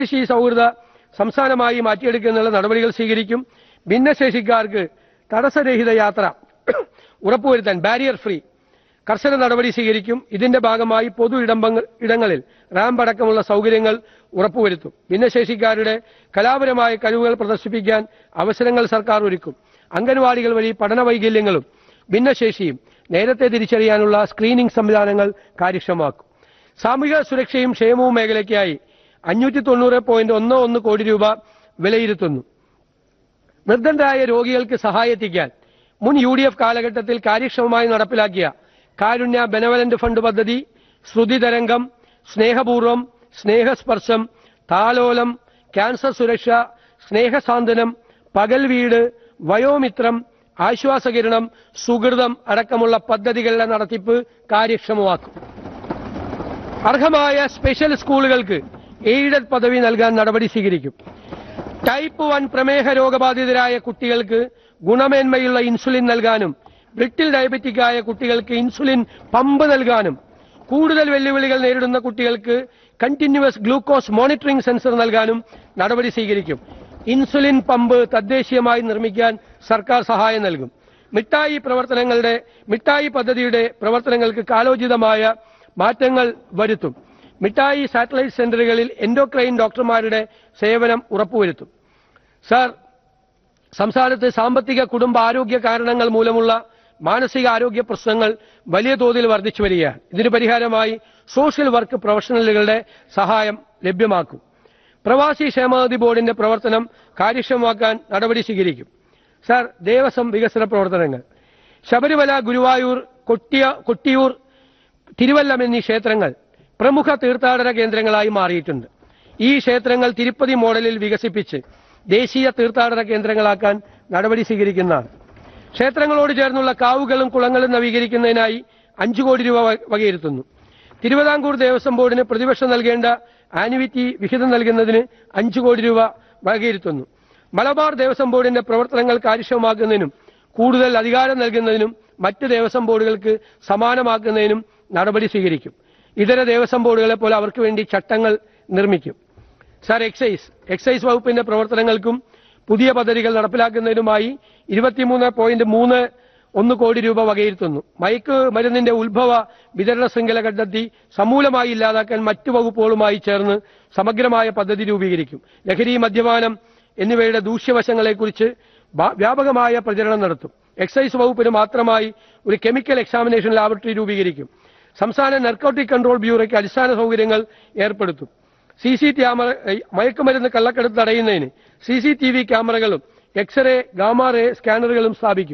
ഭിന്നശേഷി സൗഹൃദ സംസ്ഥാനമായി മാറ്റിയെടുക്കുന്നതിനുള്ള നടപടികൾ സ്വീകരിക്കും ഭിന്നശേഷിക്കാർക്ക് തടസ്സരഹിത യാത്ര ഉറപ്പുവരുത്താൻ ബാരിയർ ഫ്രീ കർശന നടപടി സ്വീകരിക്കും ഇതിന്റെ ഭാഗമായി പൊതു ഇടമ്പങ്ങ- ഇടങ്ങളിൽ റാമ്പ് അടക്കമുള്ള സൗകര്യങ്ങൾ ഉറപ്പുവരുത്തും ഭിന്നശേഷിക്കാരുടെ കലാപരമായ കഴിവുകൾ പ്രദർശിപ്പിക്കാൻ അവസരങ്ങൾ സർക്കാർ ഒരുക്കും അംഗൻവാടികൾ വഴി പഠന വൈകല്യങ്ങളും ഭിന്നശേഷിയും നേരത്തെ തിരിച്ചറിയാനുള്ള സ്ക്രീനിംഗ് സംവിധാനങ്ങൾ കാര്യക്ഷമമാക്കും സാമൂഹിക സുരക്ഷയും ക്ഷേമവും മേഖലയ്ക്കായി അഞ്ഞൂറ്റി തൊണ്ണൂറ് പോയിന്റ് ഒന്ന് ഒന്ന് കോടി രൂപ വിലയിരുത്തുന്നു നിർദ്ധനരായ രോഗികൾക്ക് സഹായെത്തിക്കാൻ മുൻ യു ഡി എഫ് കാലഘട്ടത്തിൽ കാര്യക്ഷമമായി നടപ്പിലാക്കിയ കാരുണ്യ ബെനവലന്റ് ഫണ്ട് പദ്ധതി ശ്രുതി തരംഗം സ്നേഹപൂർവം സ്നേഹസ്പർശം താലോലം ക്യാൻസർ സുരക്ഷ സ്നേഹസാന്ത്വനം പകൽ വീട് വയോമിത്രം ആശ്വാസകിരണം സുഹൃതം അടക്കമുള്ള പദ്ധതികളുടെ നടത്തിപ്പ് കാര്യക്ഷമമാക്കും അർഹമായ സ്പെഷ്യൽ സ്കൂളുകൾക്ക് എയ്ഡഡ് പദവി നൽകാൻ നടപടി സ്വീകരിക്കും ടൈപ്പ് വൺ പ്രമേഹ രോഗബാധിതരായ കുട്ടികൾക്ക് ഗുണമേന്മയുള്ള ഇൻസുലിൻ നൽകാനും ബ്രിട്ടിൽ ഡയബറ്റിക്കായ കുട്ടികൾക്ക് ഇൻസുലിൻ പമ്പ് നൽകാനും കൂടുതൽ വെല്ലുവിളികൾ നേരിടുന്ന കുട്ടികൾക്ക് കണ്ടിന്യൂവസ് ഗ്ലൂക്കോസ് മോണിറ്ററിംഗ് സെൻസർ നൽകാനും നടപടി സ്വീകരിക്കും ഇൻസുലിൻ പമ്പ് തദ്ദേശീയമായി നിർമ്മിക്കാൻ സർക്കാർ സഹായം നൽകും മിഠായി പ്രവർത്തനങ്ങളുടെ മിഠായി പദ്ധതിയുടെ പ്രവർത്തനങ്ങൾക്ക് കാലോചിതമായ മാറ്റങ്ങൾ വരുത്തും മിഠായി സാറ്റലൈറ്റ് സെന്ററുകളിൽ എൻഡോക്രൈൻ ഡോക്ടർമാരുടെ സേവനം ഉറപ്പുവരുത്തും സാർ സംസ്ഥാനത്ത് സാമ്പത്തിക കുടുംബ ആരോഗ്യ കാരണങ്ങൾ മൂലമുള്ള മാനസിക ആരോഗ്യ പ്രശ്നങ്ങൾ വലിയ തോതിൽ വർദ്ധിച്ചു വരികയാണ് ഇതിന് പരിഹാരമായി സോഷ്യൽ വർക്ക് പ്രൊഫഷണലുകളുടെ സഹായം ലഭ്യമാക്കും പ്രവാസി ക്ഷേമനിധി ബോർഡിന്റെ പ്രവർത്തനം കാര്യക്ഷമമാക്കാൻ നടപടി സ്വീകരിക്കും സാർ ദേവസ്വം വികസന പ്രവർത്തനങ്ങൾ ശബരിമല ഗുരുവായൂർ കൊട്ടിയ കൊട്ടിയൂർ തിരുവല്ലം എന്നീ ക്ഷേത്രങ്ങൾ പ്രമുഖ തീർത്ഥാടന കേന്ദ്രങ്ങളായി മാറിയിട്ടുണ്ട് ഈ ക്ഷേത്രങ്ങൾ തിരുപ്പതി മോഡലിൽ വികസിപ്പിച്ച് ദേശീയ തീർത്ഥാടന കേന്ദ്രങ്ങളാക്കാൻ നടപടി സ്വീകരിക്കുന്നതാണ് ക്ഷേത്രങ്ങളോട് ചേർന്നുള്ള കാവുകളും കുളങ്ങളും നവീകരിക്കുന്നതിനായി അഞ്ചു കോടി രൂപ വക- വകയിരുത്തുന്നു തിരുവിതാംകൂർ ദേവസ്വം ബോർഡിന് പ്രതിവർഷം നൽകേണ്ട ആനുവിറ്റി വിഹിതം നൽകുന്നതിന് അഞ്ചു കോടി രൂപ വകയിരുത്തുന്നു മലബാർ ദേവസ്വം ബോർഡിന്റെ പ്രവർത്തനങ്ങൾ കാര്യക്ഷമമാക്കുന്നതിനും കൂടുതൽ അധികാരം നൽകുന്നതിനും മറ്റ് ദേവസ്വം ബോർഡുകൾക്ക് സമാനമാക്കുന്നതിനും നടപടി സ്വീകരിക്കും ഇതര ദേവസ്വം ബോർഡുകളെ പോലെ അവർക്ക് വേണ്ടി ചട്ടങ്ങൾ നിർമ്മിക്കും സാർ എക്സൈസ് എക്സൈസ് വകുപ്പിന്റെ പ്രവർത്തനങ്ങൾക്കും പുതിയ പദ്ധതികൾ നടപ്പിലാക്കുന്നതിനുമായി ഇരുപത്തിമൂന്ന് പോയിന്റ് മൂന്ന് ഒന്ന് കോടി രൂപ വകയിരുത്തുന്നു മയക്ക് മരുന്നിന്റെ ഉത്ഭവ വിതരണ ശൃംഖല കണ്ടെത്തി സമൂലമായി ഇല്ലാതാക്കാൻ മറ്റു വകുപ്പുകളുമായി ചേർന്ന് സമഗ്രമായ പദ്ധതി രൂപീകരിക്കും ലഹരി മദ്യപാനം എന്നിവയുടെ ദൂഷ്യവശങ്ങളെക്കുറിച്ച് വാ- വ്യാപകമായ പ്രചരണം നടത്തും എക്സൈസ് വകുപ്പിന് മാത്രമായി ഒരു കെമിക്കൽ എക്സാമിനേഷൻ ലാബറട്ടറി രൂപീകരിക്കും സംസ്ഥാന നർക്കോട്ടിക് കൺട്രോൾ ബ്യൂറോയ്ക്ക് അടിസ്ഥാന സൗകര്യങ്ങൾ ഏർപ്പെടുത്തും സി സി ക്യാമറ ഏഹ്, മയക്കുമരുന്ന് കള്ളക്കടത്ത് തടയുന്നതിന് സി സി ടി വി ക്യാമറകളും എക്സ്റേ ഗാമ റേ സ്കാനറുകളും സ്ഥാപിക്കും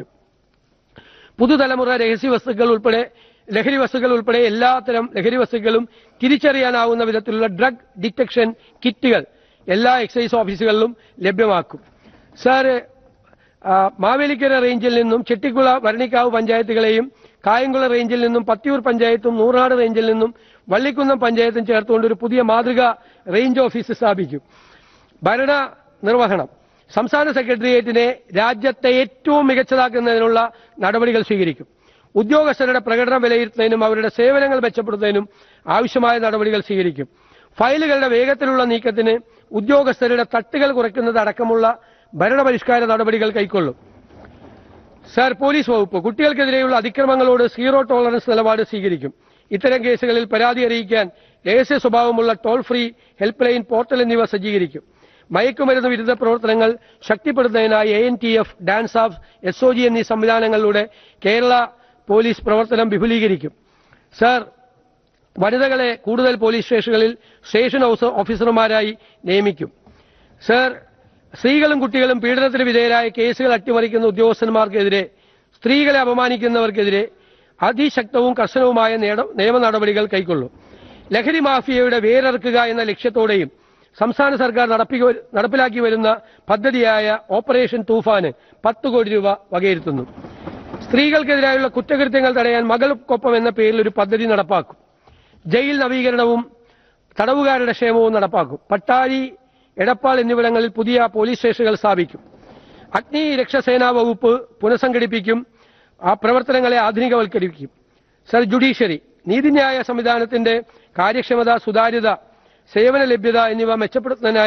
പുതുതലമുറ രഹസ്യ വസ്തുക്കൾ ഉൾപ്പെടെ ലഹരി വസ്തുക്കൾ ഉൾപ്പെടെ എല്ലാത്തരം ലഹരി വസ്തുക്കളും തിരിച്ചറിയാനാവുന്ന വിധത്തിലുള്ള ഡ്രഗ് ഡിറ്റക്ഷൻ കിറ്റുകൾ എല്ലാ എക്സൈസ് ഓഫീസുകളിലും ലഭ്യമാക്കും സാറ് ആ, മാവേലിക്കര റേഞ്ചിൽ നിന്നും ചെട്ടിക്കുള ഭരണിക്കാവ് പഞ്ചായത്തുകളെയും കായംകുള റേഞ്ചിൽ നിന്നും പത്തിയൂർ പഞ്ചായത്തും നൂറാട് റേഞ്ചിൽ നിന്നും വള്ളിക്കുന്നം പഞ്ചായത്തും ചേർത്തുകൊണ്ട് ഒരു പുതിയ മാതൃക റേഞ്ച് ഓഫീസ് സ്ഥാപിക്കും ഭരണ നിർവഹണം സംസ്ഥാന സെക്രട്ടേറിയറ്റിനെ രാജ്യത്തെ ഏറ്റവും മികച്ചതാക്കുന്നതിനുള്ള നടപടികൾ സ്വീകരിക്കും ഉദ്യോഗസ്ഥരുടെ പ്രകടനം വിലയിരുത്തുന്നതിനും അവരുടെ സേവനങ്ങൾ മെച്ചപ്പെടുത്തുന്നതിനും ആവശ്യമായ നടപടികൾ സ്വീകരിക്കും ഫയലുകളുടെ വേഗത്തിലുള്ള നീക്കത്തിന് ഉദ്യോഗസ്ഥരുടെ തട്ടുകൾ കുറയ്ക്കുന്നത് അടക്കമുള്ള ഭരണപരിഷ്കാര നടപടികൾ കൈക്കൊള്ളും സാർ പോലീസ് വകുപ്പ് കുട്ടികൾക്കെതിരെയുള്ള അതിക്രമങ്ങളോട് സീറോ ടോളറൻസ് നിലപാട് സ്വീകരിക്കും ഇത്തരം കേസുകളിൽ പരാതി അറിയിക്കാൻ രഹസ്യ സ്വഭാവമുള്ള toll free helpline portal എന്നിവ സജ്ജീകരിക്കും മയക്കുമരുന്ന് വിരുദ്ധ പ്രവർത്തനങ്ങൾ ശക്തിപ്പെടുത്തുന്നതിനായി A N T F DANSAF S O G എന്നീ സംവിധാനങ്ങളിലൂടെ കേരള പോലീസ് പ്രവർത്തനം വിപുലീകരിക്കും സാർ വനിതകളെ കൂടുതൽ പോലീസ് സ്റ്റേഷനുകളിൽ സ്റ്റേഷൻ ഹൗസ് ഓഫീസർമാരായി നിയമിക്കും സർ സ്ത്രീകളും കുട്ടികളും പീഡനത്തിന് വിധേയരായ കേസുകൾ അട്ടിമറിക്കുന്ന ഉദ്യോഗസ്ഥന്മാർക്കെതിരെ സ്ത്രീകളെ അപമാനിക്കുന്നവർക്കെതിരെ അതിശക്തവും കർശനവുമായ നേട- നിയമ നടപടികൾ കൈക്കൊള്ളും ലഹരി മാഫിയയുടെ വേരറുക്കുക എന്ന ലക്ഷ്യത്തോടെയും സംസ്ഥാന സർക്കാർ നടപ്പിക്ക- നടപ്പിലാക്കി വരുന്ന പദ്ധതിയായ ഓപ്പറേഷൻ തൂഫാന് പത്ത് കോടി രൂപ വകയിരുത്തുന്നു സ്ത്രീകൾക്കെതിരായുള്ള കുറ്റകൃത്യങ്ങൾ തടയാൻ മകൾക്കൊപ്പം എന്ന പേരിൽ ഒരു പദ്ധതി നടപ്പാക്കും ജയിൽ നവീകരണവും തടവുകാരുടെ ക്ഷേമവും നടപ്പാക്കും പട്ടാഴി എടപ്പാൾ എന്നിവിടങ്ങളിൽ പുതിയ പോലീസ് സ്റ്റേഷനുകൾ സ്ഥാപിക്കും അഗ്നി രക്ഷസേനാ വകുപ്പ് പുനഃസംഘടിപ്പിക്കും ആ പ്രവർത്തനങ്ങളെ ആധുനികവൽക്കരിക്കും സർ ജുഡീഷ്യറി നീതിന്യായ സംവിധാനത്തിന്റെ കാര്യക്ഷമത സുതാര്യത സേവന ലഭ്യത എന്നിവ മെച്ചപ്പെടുത്തുന്നതിനായി